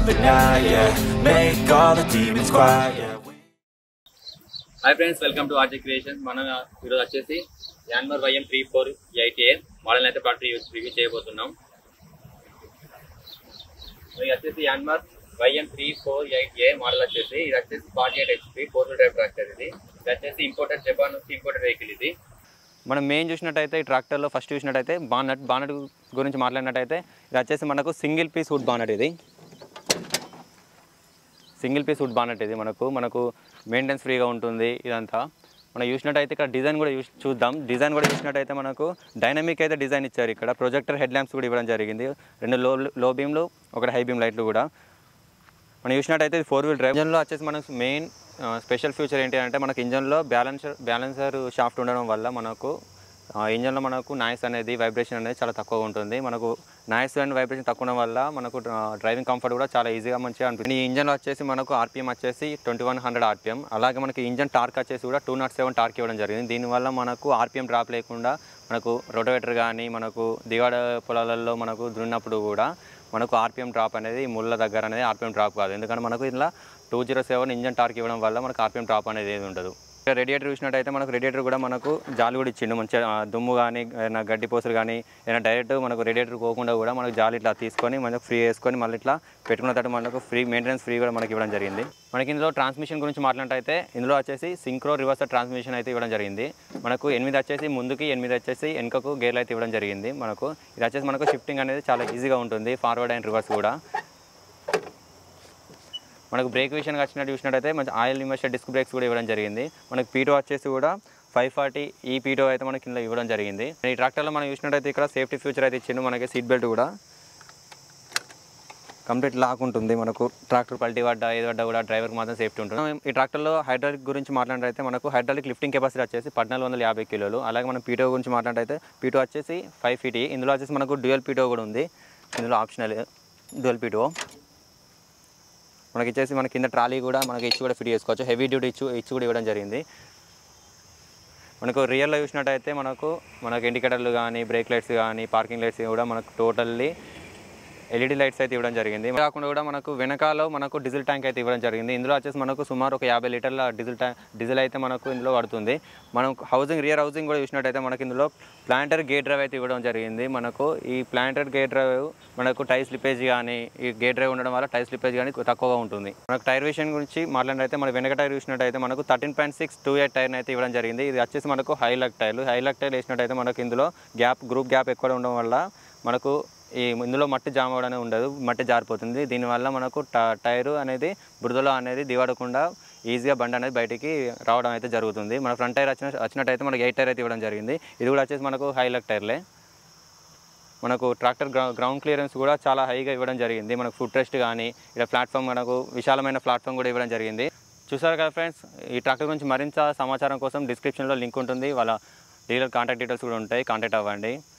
up at night, yeah. Make all the demons quiet, yeah. Hi friends welcome to RG creations మనం ఈరోజు వచ్చేసి Yanmar YM three four eight A model అయితే పాటు review చేయబోతున్నాం ఇది వచ్చేసి Yanmar YM three four eight A model వచ్చేసి ఇది వచ్చేసి forty eight HP four wheel drive tractor ఇది ఇది వచ్చేసి ఇంపోర్టెడ్ జపాన్ నుంచి ఇంపోర్టెడ్ వెహికల్ ఇది మనం మెయిన్ చూసినట్టయితే ఈ ట్రాక్టర్లో ఫస్ట్ చూసినట్టయితే బానట్ బానట్ గురించి మాట్లాడినట్టయితే ఇది వచ్చేసి మనకు సింగిల్ పీస్ వుడ్ బానట్ ఇది సింగిల్ పీస్ వుడ్ బానట్ ఇది మనకు మనకు మెయింటెనెన్స్ ఫ్రీగా ఉంటుంది ఇదంతా మనం చూసినట్టయితే ఇక్కడ డిజైన్ కూడా చూస్- చూద్దాం డిజైన్ కూడా చూసినట్టయితే మనకు డైనమిక్ అయితే డిజైన్ ఇచ్చారు ఇక్కడ ప్రొజెక్టర్ హెడ్ ల్యాంప్స్ కూడా ఇవ్వడం జరిగింది రెండు లో లో బీమ్లు ఒకటి హై బీమ్ లైట్లు కూడా మనం చూసినట్టయితే ఇది ఫోర్ వీల్ డ్రైవ్ ఇంజన్లో వచ్చేసి మనకు మెయిన్ స్పెషల్ ఫీచర్ ఏంటి అంటే మనకు ఇంజన్లో బ్యాలెన్సర్ బ్యాలెన్సర్ షాఫ్ట్ ఉండడం వల్ల మనకు ఆ, ఇంజన్లో మనకు నాయిస్ అనేది వైబ్రేషన్ అనేది చాలా తక్కువగా ఉంటుంది మనకు నాయిస్ అండ్ వైబ్రేషన్ తక్కువ ఉండడం వల్ల మనకు ఆ, డ్రైవింగ్ కంఫర్ట్ కూడా చాలా ఈజీగా మంచిగా అనిపిస్తుంది ఈ ఇంజన్ వచ్చేసి మనకు ఆర్పిఎం వచ్చేసి ట్వంటీ వన్ హండ్రెడ్ ఆర్పిఎం అలాగే మనకి ఇంజన్ టార్క్ వచ్చేసి కూడా టూ నాట్ సెవెన్ టార్క్ ఇవ్వడం జరిగింది దీనివల్ల మనకు ఆర్పిఎం డ్రాప్ లేకుండా మనకు రొటోవేటర్ కానీ మనకు దిగాడ పొలాలలో మనకు దున్నప్పుడు కూడా మనకు ఆర్పిఎం డ్రాప్ అనేది ఈ ముళ్ళ దగ్గర అనేది ఆర్పిఎం డ్రాప్ కాదు ఎందుకంటే మనకు ఇలా two zero seven engine torque ఇవ్వడం వల్ల మనకు ఆర్పిఎం డ్రాప్ అనేది ఏది ఉండదు రేడియేటర్ చూసినట్టయితే మనకు రేడియేటర్ కూడా మనకు జాలి కూడా ఇచ్చిండు మంచిగా ఆ, దుమ్ము కానీ ఏదైనా గడ్డి పోసులు కానీ ఏదైనా డైరెక్ట్ మనకు రేడియేటర్ పోకుండా కూడా మనకు జాలి ఇట్లా తీసుకొని మనకు ఫ్రీ వేసుకొని మళ్ళీ ఇట్లా పెట్టుకున్న తర్వాత మనకు ఫ్రీ మెయింటెనెన్స్ ఫ్రీ కూడా మనకి ఇవ్వడం జరిగింది మనకి ఇందులో ట్రాన్స్మిషన్ గురించి మాట్లాడినట్టయితే ఇందులో వచ్చేసి సింక్రో రివర్స్ ట్రాన్స్మిషన్ అయితే ఇవ్వడం జరిగింది మనకు ఎనిమిది వచ్చేసి ముందుకి ఎనిమిది వచ్చేసి వెనుకకు గేర్లు అయితే ఇవ్వడం జరిగింది మనకు ఇది వచ్చేసి మనకు షిఫ్టింగ్ అనేది చాలా ఈజీగా ఉంటుంది ఫార్వర్డ్ అండ్ రివర్స్ కూడా మనకు బ్రేక్ విషయానికి వచ్చినట్టు చూసినట్టయితే మంచి ఆయిల్ ఇమర్షన్ డిస్క్ బ్రేక్స్ కూడా ఇవ్వడం జరిగింది మనకు పీటో వచ్చేసి కూడా ఫైవ్ ఫార్టీ ఈ పీటో అయితే మనకి ఇందులో ఇవ్వడం జరిగింది ఈ ట్రాక్టర్లో మనం చూసినట్టయితే ఇక్కడ సేఫ్టీ ఫ్యూచర్ అయితే ఇచ్చిండు మనకి సీట్ బెల్ట్ కూడా కంప్లీట్ లాక్ ఉంటుంది మనకు ట్రాక్టర్ పల్టీ పడ్డ ఏది పడ్డా కూడా డ్రైవర్కి మాత్రం సేఫ్టీ ఉంటుంది ఈ ట్రాక్టర్లో హైడ్రాలిక్ గురించి మాట్లాడితే మనకు హైడ్రాలిక్ లిఫ్టింగ్ కెపాసిటీ వచ్చేసి పద్నాలుగు వందల యాభై కిలోలు అలాగే మనం పీటో గురించి మాట్లాడితే పీటో వచ్చేసి ఫైవ్ ఫీటీ ఇందులో వచ్చేసి మనకు డ్యూయల్ పీటో కూడా ఉంది ఇందులో ఆప్షనల్ డ్యూయల్ పీటో మనకి ఇచ్చేసి మన కింద ట్రాలీ కూడా మనకి ఇచ్చి కూడా ఫిట్ చేసుకోవచ్చు హెవీ డ్యూటీ ఇచ్చు ఇచ్చి కూడా ఇవ్వడం జరిగింది మనకు రియల్లో చూసినట్టయితే మనకు మనకు ఇండికేటర్లు కానీ బ్రేక్ లైట్స్ కానీ పార్కింగ్ లైట్స్ కూడా మనకు టోటల్లీ ఎల్ఈడి లైట్స్ అయితే ఇవ్వడం జరిగింది ఇవి కాకుండా కూడా మనకు వెనకాల మనకు డీజిల్ ట్యాంక్ అయితే ఇవ్వడం జరిగింది ఇందులో వచ్చేసి మనకు సుమారు ఒక యాభై లీటర్ల డీజిల్ ట్యాంక్ డీజిల్ అయితే మనకు ఇందులో పడుతుంది మనం హౌసింగ్ రియర్ హౌసింగ్ కూడా చూసినట్టయితే మనకి ఇందులో ప్లాంటర్ గేట్ డ్రైవ్ అయితే ఇవ్వడం జరిగింది మనకు ఈ ప్లాంటర్ గేట్ డ్రైవ్ మనకు టైర్ స్లిపేజ్ కానీ ఈ గేట్ డ్రైవ్ ఉండడం వల్ల టైర్ స్లిపేజ్ కానీ తక్కువగా ఉంటుంది మనకు టైర్ విషయం గురించి మాట్లాడినైతే మన వెనక టైర్ చూసినట్టయితే మనకు thirteen point six two eight tyre అయితే ఇవ్వడం జరిగింది ఇది వచ్చేసి మనకు హైలక్ టైర్లు హైలక్ టైర్ వేసినట్టయితే మనకు ఇందులో గ్యాప్ గ్రూప్ గ్యాప్ ఎక్కువ ఉండడం వల్ల మనకు ఈ ఇందులో మట్టి జామ అవడం అనేది ఉండదు మట్టి జారిపోతుంది దీనివల్ల మనకు ట- టైరు అనేది బురదలో అనేది దిగడకుండా ఈజీగా బండి అనేది బయటికి రావడం అయితే జరుగుతుంది మన ఫ్రంట్ టైర్ వచ్చిన వచ్చినట్టయితే మనకి ఎయిట్ టైర్ అయితే ఇవ్వడం జరిగింది ఇది కూడా వచ్చేసి మనకు హైలక్ టైర్లే మనకు ట్రాక్టర్ గ్రౌ గ్రౌండ్ క్లియరెన్స్ కూడా చాలా హైగా ఇవ్వడం జరిగింది మనకు ఫుడ్ రెస్ట్ కానీ ఇక్కడ ప్లాట్ఫామ్ మనకు విశాలమైన ప్లాట్ఫామ్ కూడా ఇవ్వడం జరిగింది చూసారు కదా ఫ్రెండ్స్ ఈ ట్రాక్టర్ గురించి మరింత సమాచారం కోసం డిస్క్రిప్షన్లో లింక్ ఉంటుంది వాళ్ళ డీలర్ కాంటాక్ట్ డీటెయిల్స్ కూడా ఉంటాయి కాంటాక్ట్ అవ్వండి